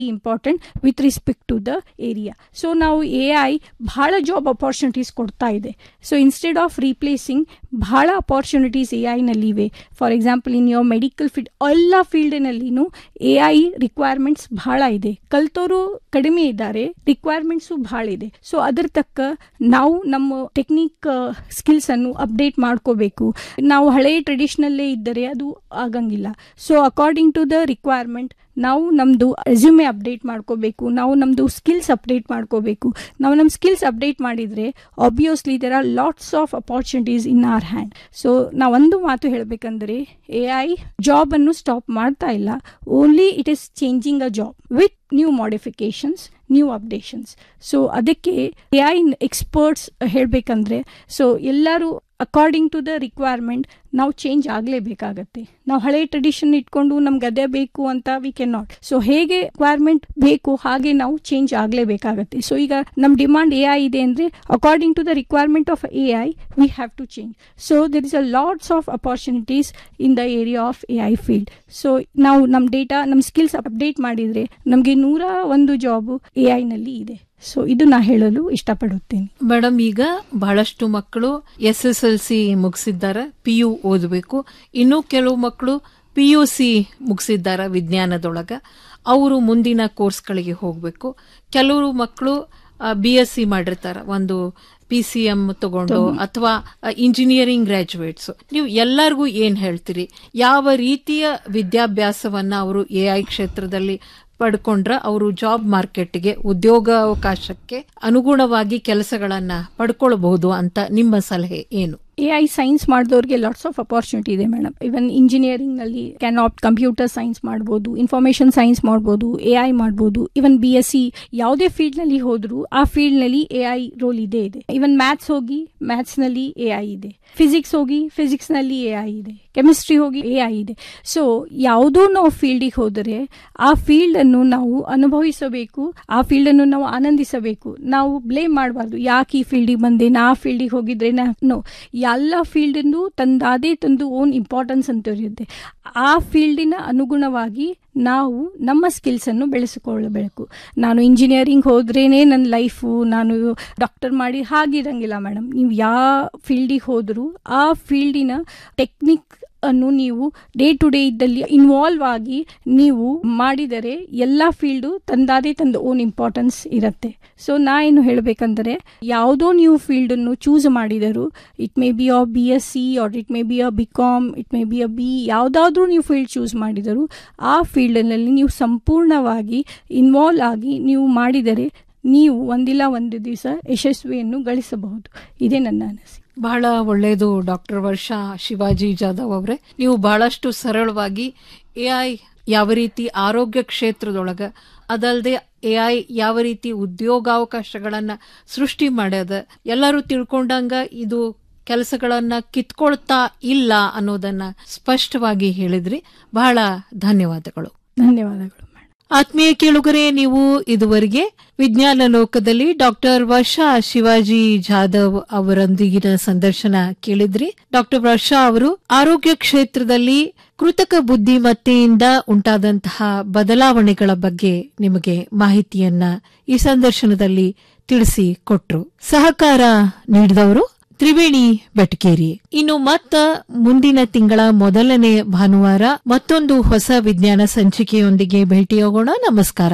important with respect to the area so ನಾವು A I ಬಹಳ job opportunities ಕೊಡ್ತಾ ಇದೆ ಸೊ ಇನ್ಸ್ಟೆಡ್ ಆಫ್ ರೀಪ್ಲೇಸಿಂಗ್ ಬಹಳ ಅಪಾರ್ಚುನಿಟೀಸ್ ಎ ಐನಲ್ಲಿ ಇವೆ for example in your medical field ಎಲ್ಲ ಫೀಲ್ಡ್ನಲ್ಲಿನೂ ಎ ಐ ರಿಕ್ವೈರ್ಮೆಂಟ್ಸ್ ಬಹಳ ಇದೆ ಕಲ್ತೋರು ಕಡಿಮೆ ಇದ್ದಾರೆ ರಿಕ್ವೈರ್ಮೆಂಟ್ಸು ಬಹಳ ಇದೆ ಸೊ ಅದ್ರ ತಕ್ಕ ನಾವು ನಮ್ಮ ಟೆಕ್ನಿಕ್ ಸ್ಕಿಲ್ಸ್ ಅನ್ನು ಅಪ್ಡೇಟ್ ಮಾಡ್ಕೋಬೇಕು ನಾವು ಹಳೆಯ ಟ್ರೆಡಿಷನಲ್ಲೇ ಇದ್ದರೆ ಅದು ಆಗಂಗಿಲ್ಲ so according to the requirement ನಾವು ನಮ್ಮದು ರೆಸ್ಯೂಮೆ ಅಪ್ಡೇಟ್ ಮಾಡ್ಕೋಬೇಕು ನಾವು ನಮ್ಮದು ಸ್ಕಿಲ್ಸ್ ಅಪ್ಡೇಟ್ ಮಾಡ್ಕೋಬೇಕು ನಾವು ನಮ್ಮ ಸ್ಕಿಲ್ಸ್ ಅಪ್ಡೇಟ್ ಮಾಡಿದರೆ obviously there are lots of opportunities in our hand so ನಾವೊಂದು ಮಾತು ಹೇಳಬೇಕಂದ್ರೆ ಎ ಐ ಜಾಬ್ ಅನ್ನು ಸ್ಟಾಪ್ ಮಾಡ್ತಾ ಇಲ್ಲ only it is changing a job with new modifications new updations so ಅದಕ್ಕೆ ಎ ಐ ಎಕ್ಸ್ಪರ್ಟ್ಸ್ ಹೇಳಬೇಕಂದ್ರೆ so ಎಲ್ಲರೂ ಅಕಾರ್ಡಿಂಗ್ ಟು ದ ರಿಕ್ವೈರ್ಮೆಂಟ್ ನಾವು ಚೇಂಜ್ ಆಗಲೇಬೇಕಾಗತ್ತೆ ನಾವು ಹಳೆ ಟ್ರೆಡಿಷನ್ ಇಟ್ಕೊಂಡು ನಮ್ಗೆ ಅದೇ ಬೇಕು ಅಂತ ವಿ ಕ್ಯಾನ್ ನಾಟ್ ಸೊ ಹೇಗೆ ರಿಕ್ವೈರ್ಮೆಂಟ್ ಬೇಕು ಹಾಗೆ ನಾವು ಚೇಂಜ್ ಆಗಲೇಬೇಕಾಗತ್ತೆ ಸೊ ಈಗ ನಮ್ಮ ಡಿಮಾಂಡ್ ಎ ಐ ಇದೆ ಅಂದರೆ according to the requirement of A I we have to change so there is a lots of opportunities in the area of A I field so ನಾವು ನಮ್ಮ data ನಮ್ಮ skills update ಮಾಡಿದರೆ ನಮಗೆ ನೂರ ಒಂದು job A ಐನಲ್ಲಿ ಇದೆ so ಇದು ನಾ ಹೇಳಲು ಇಷ್ಟಪಡುತ್ತೇನೆ ಮೇಡಮ್ ಈಗ ಬಹಳಷ್ಟು ಮಕ್ಕಳು ಎಸ್ ಎಸ್ ಎಲ್ ಸಿ ಮುಗಿಸಿದ್ದಾರೆ ಪಿ ಯು ಓದಬೇಕು ಇನ್ನು ಕೆಲವು ಮಕ್ಕಳು ಪಿ ಯು ಸಿ ಮುಗಿಸಿದ್ದಾರೆ ವಿಜ್ಞಾನದೊಳಗ ಅವರು ಮುಂದಿನ ಕೋರ್ಸ್ಗಳಿಗೆ ಹೋಗಬೇಕು ಕೆಲವರು ಮಕ್ಕಳು ಬಿ ಎಸ್ ಸಿ ಮಾಡಿರ್ತಾರೆ ಒಂದು ಪಿ ಸಿ ಎಂ ತಗೊಂಡು ಅಥವಾ ಇಂಜಿನಿಯರಿಂಗ್ ಗ್ರಾಜುಯೇಟ್ಸ್ ನೀವು ಎಲ್ಲರಿಗೂ ಏನ್ ಹೇಳ್ತೀರಿ ಯಾವ ರೀತಿಯ ವಿದ್ಯಾಭ್ಯಾಸವನ್ನ ಅವರು ಎ ಐ ಕ್ಷೇತ್ರದಲ್ಲಿ ಪಡ್ಕೊಂಡ್ರ ಅವರು ಜಾಬ್ ಮಾರ್ಕೆಟ್ಗೆ ಉದ್ಯೋಗಾವಕಾಶಕ್ಕೆ ಅನುಗುಣವಾಗಿ ಕೆಲಸಗಳನ್ನ ಪಡ್ಕೊಳ್ಬಹುದು ಅಂತ ನಿಮ್ಮ ಸಲಹೆ ಏನು ಎ ಐ ಸೈನ್ಸ್ ಮಾಡಿದವ್ರಿಗೆ ಲಾಟ್ಸ್ ಆಫ್ ಅಪಾರ್ಚುನಿಟಿ ಇದೆ ಮೇಡಮ್ ಇವನ್ ಇಂಜಿನಿಯರಿಂಗ್ ನಲ್ಲಿ ಕ್ಯಾನ್ ಆಪ್ಟ್ ಕಂಪ್ಯೂಟರ್ ಸೈನ್ಸ್ ಮಾಡ್ಬೋದು ಇನ್ಫಾರ್ಮೇಶನ್ ಸೈನ್ಸ್ ಮಾಡ್ಬೋದು ಎ ಐ ಮಾಡ್ಬೋದು ಇವನ್ ಬಿ ಎಸ್ ಸಿ ಯಾವುದೇ ಫೀಲ್ಡ್ ನಲ್ಲಿ ಹೋದ್ರು ಆ ಫೀಲ್ಡ್ ನಲ್ಲಿ ಎ ಐ ರೋಲ್ ಇದೆ ಇದೆ ಇವನ್ ಮ್ಯಾಥ್ಸ್ ಹೋಗಿ ಮ್ಯಾಥ್ಸ್ ನಲ್ಲಿ ಎ ಐ ಇದೆ ಫಿಸಿಕ್ಸ್ ಹೋಗಿ ಫಿಸಿಕ್ಸ್ ನಲ್ಲಿ ಎ ಐ ಇದೆ ಕೆಮಿಸ್ಟ್ರಿ ಹೋಗಿ ಎ ಐ ಇದೆ ಸೊ ಯಾವುದೋ ನಾವು ಫೀಲ್ಡಿಗೆ ಹೋದರೆ ಆ ಫೀಲ್ಡ್ ಅನ್ನು ನಾವು ಅನುಭವಿಸಬೇಕು ಆ ಫೀಲ್ಡ್ ಅನ್ನು ನಾವು ಆನಂದಿಸಬೇಕು ನಾವು ಬ್ಲೇಮ್ ಮಾಡಬಾರ್ದು ಯಾಕೆ ಈ ಫೀಲ್ಡಿಗೆ ಬಂದೆ ನಾ ಆ ಫೀಲ್ಡಿಗೆ ಹೋಗಿದ್ರೆ ನೋ ಎಲ್ಲ ಫೀಲ್ಡಿಂದು ತಂದಾದೇ ತಂದು ಓನ್ ಇಂಪಾರ್ಟೆನ್ಸ್ ಅಂತ ಇರುತ್ತೆ ಆ ಫೀಲ್ಡಿನ ಅನುಗುಣವಾಗಿ ನಾವು ನಮ್ಮ ಸ್ಕಿಲ್ಸ್ ಅನ್ನು ಬೆಳೆಸಿಕೊಳ್ಳಬೇಕು ನಾನು ಇಂಜಿನಿಯರಿಂಗ್ ಹೋದ್ರೇನೆ ನನ್ನ ಲೈಫು ನಾನು ಡಾಕ್ಟರ್ ಮಾಡಿ ಹಾಗಿರಂಗಿಲ್ಲ ಮೇಡಮ್ ನೀವು ಯಾವ ಫೀಲ್ಡಿಗೆ ಹೋದರೂ ಆ ಫೀಲ್ಡಿನ ಟೆಕ್ನಿಕ್ ಅನ್ನು ನೀವು ಡೇ ಟು ಡೇ ಇದ್ದಲ್ಲಿ ಇನ್ವಾಲ್ವ್ ಆಗಿ ನೀವು ಮಾಡಿದರೆ ಎಲ್ಲ ಫೀಲ್ಡು ತಂದಾದೇ ತಂದು ಓನ್ ಇಂಪಾರ್ಟೆನ್ಸ್ ಇರುತ್ತೆ ಸೊ ನಾ ಏನು ಹೇಳಬೇಕಂದ್ರೆ ಯಾವುದೋ ನೀವು ಫೀಲ್ಡನ್ನು ಚೂಸ್ ಮಾಡಿದರು it may be a B S C or it may be a B com it may be a B ಯಾವುದಾದ್ರೂ ನೀವು ಫೀಲ್ಡ್ ಚೂಸ್ ಮಾಡಿದರು ಆ ಫೀಲ್ಡ್ನಲ್ಲಿ ನೀವು ಸಂಪೂರ್ಣವಾಗಿ ಇನ್ವಾಲ್ವ್ ಆಗಿ ನೀವು ಮಾಡಿದರೆ ನೀವು ಒಂದಿಲ್ಲ ಒಂದು ದಿವಸ ಯಶಸ್ವಿಯನ್ನು ಗಳಿಸಬಹುದು ಇದೇ ನನ್ನ ಅನಿಸಿಕೆ ಬಹಳ ಒಳ್ಳೆಯದು ಡಾಕ್ಟರ್ ವರ್ಷ ಶಿವಾಜಿ ಜಾಧವ್ ಅವರೇ ನೀವು ಬಹಳಷ್ಟು ಸರಳವಾಗಿ ಎ ಐ ಯಾವ ರೀತಿ ಆರೋಗ್ಯ ಕ್ಷೇತ್ರದೊಳಗ ಅದಲ್ಲದೆ ಎ ಐ ಯಾವ ರೀತಿ ಉದ್ಯೋಗಾವಕಾಶಗಳನ್ನ ಸೃಷ್ಟಿ ಮಾಡ್ಯದ ಎಲ್ಲರೂ ತಿಳ್ಕೊಂಡಂಗ ಇದು ಕೆಲಸಗಳನ್ನ ಕಿತ್ಕೊಳ್ತಾ ಇಲ್ಲ ಅನ್ನೋದನ್ನ ಸ್ಪಷ್ಟವಾಗಿ ಹೇಳಿದ್ರಿ ಬಹಳ ಧನ್ಯವಾದಗಳು ಧನ್ಯವಾದಗಳು ಆತ್ಮೀಯ ಕೇಳುಗರೆ ನೀವು ಇದುವರೆಗೆ ವಿಜ್ಞಾನ ಲೋಕದಲ್ಲಿ ಡಾಕ್ಟರ್ ವರ್ಷಾ ಶಿವಾಜಿ ಜಾಧವ್ ಅವರೊಂದಿಗಿನ ಸಂದರ್ಶನ ಕೇಳಿದ್ರಿ ಡಾಕ್ಟರ್ ವರ್ಷಾ ಅವರು ಆರೋಗ್ಯ ಕ್ಷೇತ್ರದಲ್ಲಿ ಕೃತಕ ಬುದ್ಧಿಮತ್ತೆಯಿಂದ ಉಂಟಾದಂತಹ ಬದಲಾವಣೆಗಳ ಬಗ್ಗೆ ನಿಮಗೆ ಮಾಹಿತಿಯನ್ನ ಈ ಸಂದರ್ಶನದಲ್ಲಿ ತಿಳಿಸಿ ಕೊಟ್ರು ಸಹಕಾರ ನೀಡಿದವರು ತ್ರಿವೇಣಿ ಬೆಟಕೇರಿ ಇನ್ನು ಮತ್ತ ಮುಂದಿನ ತಿಂಗಳ ಮೊದಲನೇ ಭಾನುವಾರ ಮತ್ತೊಂದು ಹೊಸ ವಿಜ್ಞಾನ ಸಂಚಿಕೆಯೊಂದಿಗೆ ಭೇಟಿಯಾಗೋಣ ನಮಸ್ಕಾರ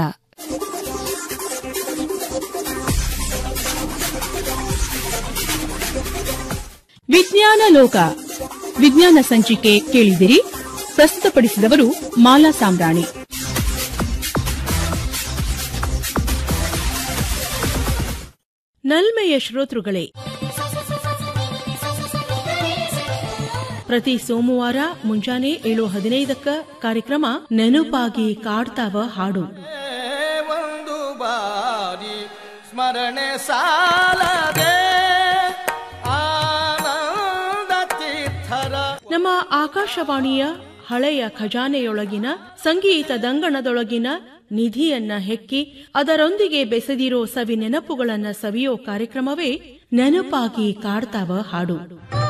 ವಿಜ್ಞಾನ ಲೋಕ ವಿಜ್ಞಾನ ಸಂಚಿಕೆ ಕೇಳಿದಿರಿ ಪ್ರಸ್ತುತಪಡಿಸಿದವರು ಮಾಲಾ ಸಾಮ್ರಾಣಿ ನಲ್ಮೆಯ ಶ್ರೋತೃಗಳೇ ಪ್ರತಿ ಸೋಮವಾರ ಮುಂಜಾನೆ ಏಳು ಹದಿನೈದಕ್ಕ ಕಾರ್ಯಕ್ರಮ ನೆನಪಾಗಿ ಕಾಡ್ತಾವ ಹಾಡು ಒಂದು ಬಾರಿ ಸ್ಮರಣೆ ಸಾಲದೆ ಆನಂದ ತೀರ್ಥರ ನಮ್ಮ ಆಕಾಶವಾಣಿಯ ಹಳೆಯ ಖಜಾನೆಯೊಳಗಿನ ಸಂಗೀತದಂಗಣದೊಳಗಿನ ನಿಧಿಯನ್ನ ಹೆಕ್ಕಿ ಅದರೊಂದಿಗೆ ಬೆಸೆದಿರೋ ಸವಿ ನೆನಪುಗಳನ್ನ ಸವಿಯೋ ಕಾರ್ಯಕ್ರಮವೇ ನೆನಪಾಗಿ ಕಾಡ್ತಾವ ಹಾಡು